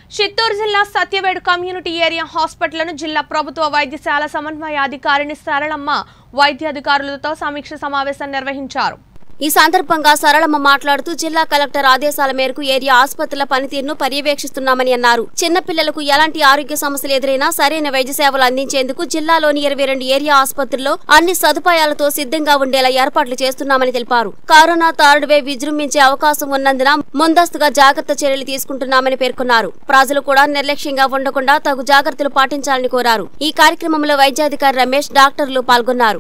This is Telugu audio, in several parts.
చిత్తూరు జిల్లా సత్యవేడు కమ్యూనిటీ ఏరియా హాస్పిటల్ను జిల్లా ప్రభుత్వ వైద్యశాల సమన్వయాధికారిని సరళమ్మ వైద్యాధికారులతో సమీక్ష సమావేశం నిర్వహించారు ఈ సందర్భంగా సరళమ్మ మాట్లాడుతూ జిల్లా కలెక్టర్ ఆదేశాల మేరకు ఏరియా ఆసుపత్రుల పనితీరును పర్యవేక్షిస్తున్నామని అన్నారు చిన్నపిల్లలకు ఎలాంటి ఆరోగ్య సమస్యలు ఎదురైనా సరైన వైద్య సేవలు అందించేందుకు జిల్లాలోని ఇరవై రెండు ఏరియా ఆసుపత్రుల్లో అన్ని సదుపాయాలతో సిద్ధంగా ఉండేలా ఏర్పాట్లు చేస్తున్నామని తెలిపారు కరోనా థర్డ్ వేవ్ విజృంభించే అవకాశం ఉన్నందున ముందస్తుగా జాగ్రత్త చర్యలు తీసుకుంటున్నామని పేర్కొన్నారు ప్రజలు కూడా నిర్లక్ష్యంగా ఉండకుండా తగు జాగ్రత్తలు పాటించాలని కోరారు ఈ కార్యక్రమంలో వైద్యాధికారి రమేష్ డాక్టర్లు పాల్గొన్నారు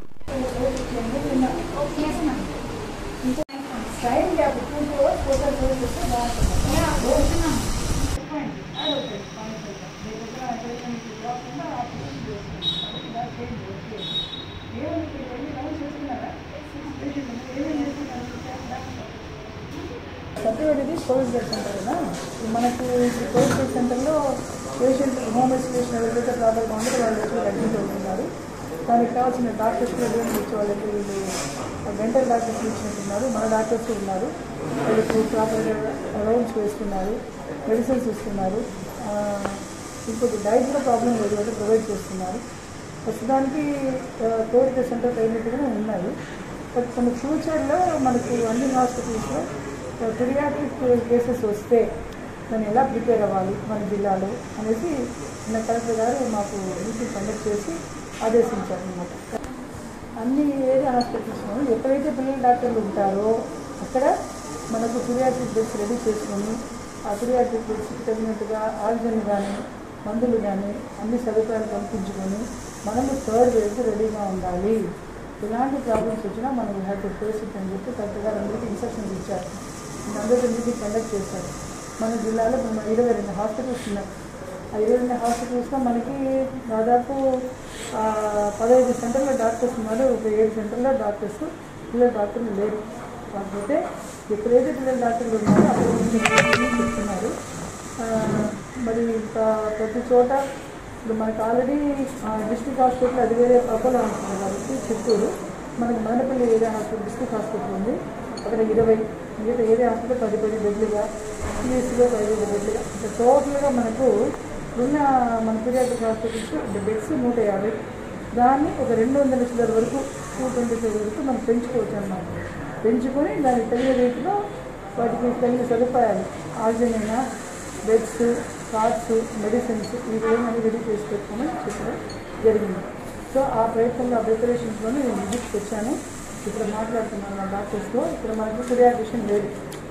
time gap two hours focus చేస్తే బాగుంటుంది సర్టిఫికేట్ ఇది కోవిడ్ కేర్ సెంటర్ కదా మనకు ఇప్పుడు కోవిడ్ కేర్ సెంటర్లో పేషెంట్ హోమ్ ఐసోలేషన్ ఎవరికైతే ప్రాబ్లం ఉందో వాళ్ళు వచ్చి అడ్మిట్ అవుతున్నారు దానికి కావాల్సిన డాక్టర్స్ కూడా ఎటువంటి ఇచ్చే వాళ్ళకి వీళ్ళు డెంటల్ డాక్టర్స్ ఇచ్చినట్టున్నారు మన డాక్టర్స్ ఉన్నారు వాళ్ళకి ప్రాపర్గా అలౌన్స్ వేస్తున్నారు మెడిసిన్స్ ఇస్తున్నారు ఆ, ఇంకొక డైట్లో ప్రాబ్లం లేదు కాబట్టి ప్రొవైడ్ చేస్తున్నారు ప్రస్తుతానికి ఆ, కోవిడ్ కేర్ సెంటర్ అయినట్టుగానే ఉన్నాయి బట్ మన ఫ్యూచర్లో మనకు అన్ని హాస్పిటల్స్లో పిరియాట్రిక్ కేసెస్ వస్తే దాన్ని ఎలా ప్రిపేర్ అవ్వాలి మన జిల్లాలో అనేసి మన కలెక్టర్ గారు మాకు మీటింగ్ కండక్ట్ చేసి ఆదేశించారు అన్నమాట అన్ని ఏరియా హాస్పిటల్స్లో ఎక్కడైతే పిల్లల డాక్టర్లు ఉంటారో అక్కడ మనకు పిరియాట్రిక్ బెడ్స్ రెడీ చేసుకొని ఆ పిరియాట్రిక్ బెడ్స్కి తగినట్టుగా ఆక్సిజన్ కానీ మందులు కానీ అన్ని సదుపాయాలు కల్పించుకొని మనము థర్డ్ వేవ్కి రెడీగా ఉండాలి ఎలాంటి ప్రాబ్లమ్స్ వచ్చినా మనం హ్యావ్ టు ఫేస్ ఇట్ అని చెప్పి కరెక్ట్గా అందరికీ ఇన్స్ట్రక్షన్స్ ఇచ్చారు అందరికీ మీటింగ్ కండక్ట్ చేశారు మన జిల్లాలో మన ఇరవై రెండు హాస్పిటల్స్ ఉన్నాయి ఆ ఇరవై రెండు హాస్పిటల్స్లో మనకి దాదాపు ఆ, పదహైదు సెంటర్లో డాక్టర్స్ ఉన్నారు ఒక ఏడు సెంటర్లో డాక్టర్స్ పిల్లల డాక్టర్లు లేరు కాకపోతే ఎక్కడైతే పిల్లల డాక్టర్లు ఉన్నారో అక్కడ నుంచి చెప్తున్నారు ఆ, మరి ఇంకా ప్రతి చోట ఇప్పుడు మనకు ఆల్రెడీ డిస్ట్రిక్ట్ హాస్పిటల్ అది వేరే అపోలో హాస్పిటల్ కాబట్టి చిత్తూరు మనకి Madanapalle area hospital district hospital ఉంది అక్కడ ఇరవై మిగతా ఏరియా హాస్పిటల్ పది పది బెడ్లుగా సిఎస్సిలో పదిహేను బెడ్లుగా ఇంకా టోటల్గా మనకు ఉన్న మన పీడియాట్రిక్ హాస్పిటల్స్ బెడ్స్ నూట యాభై దాన్ని ఒక రెండు వందల చిల్లర వరకు టూ ట్వంటీ ఫైవ్ వరకు మనం పెంచుకోవచ్చు అన్నమాట పెంచుకొని దానికి తగిన రీతిలో వాటికి తగిన సదుపాయాలు ఆక్సిజన్ అయినా బెడ్స్ కార్డ్స్ మెడిసిన్స్ ఇవేమని రెడీ చేసి పెట్టుకోమని చెప్పడం జరిగింది సో ఆ ప్రయత్నంలో ఆ ప్రిపరేషన్స్లోనే నేను విజిట్కి వచ్చాను ఇక్కడ మాట్లాడుతున్నాను మా డాక్టర్స్తో ఇక్కడ మనకు పిడియాట్రిషన్ లేదు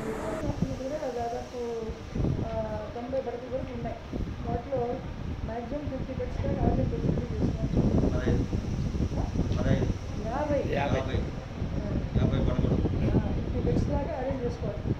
కూడా దాదాపు ఆ, తొంభై పడకలు వరకు ఉన్నాయి వాటిలో మ్యాక్సిమం ఫిఫ్టీ బెడ్స్ దాకా ఆల్రెడీ ఫెసిలిటీ తీసుకున్నాం యాభై యాభై యాభై పడకూడదు ఫిఫ్టీ బెడ్స్ దాకా అరేంజ్ చేసుకోవాలి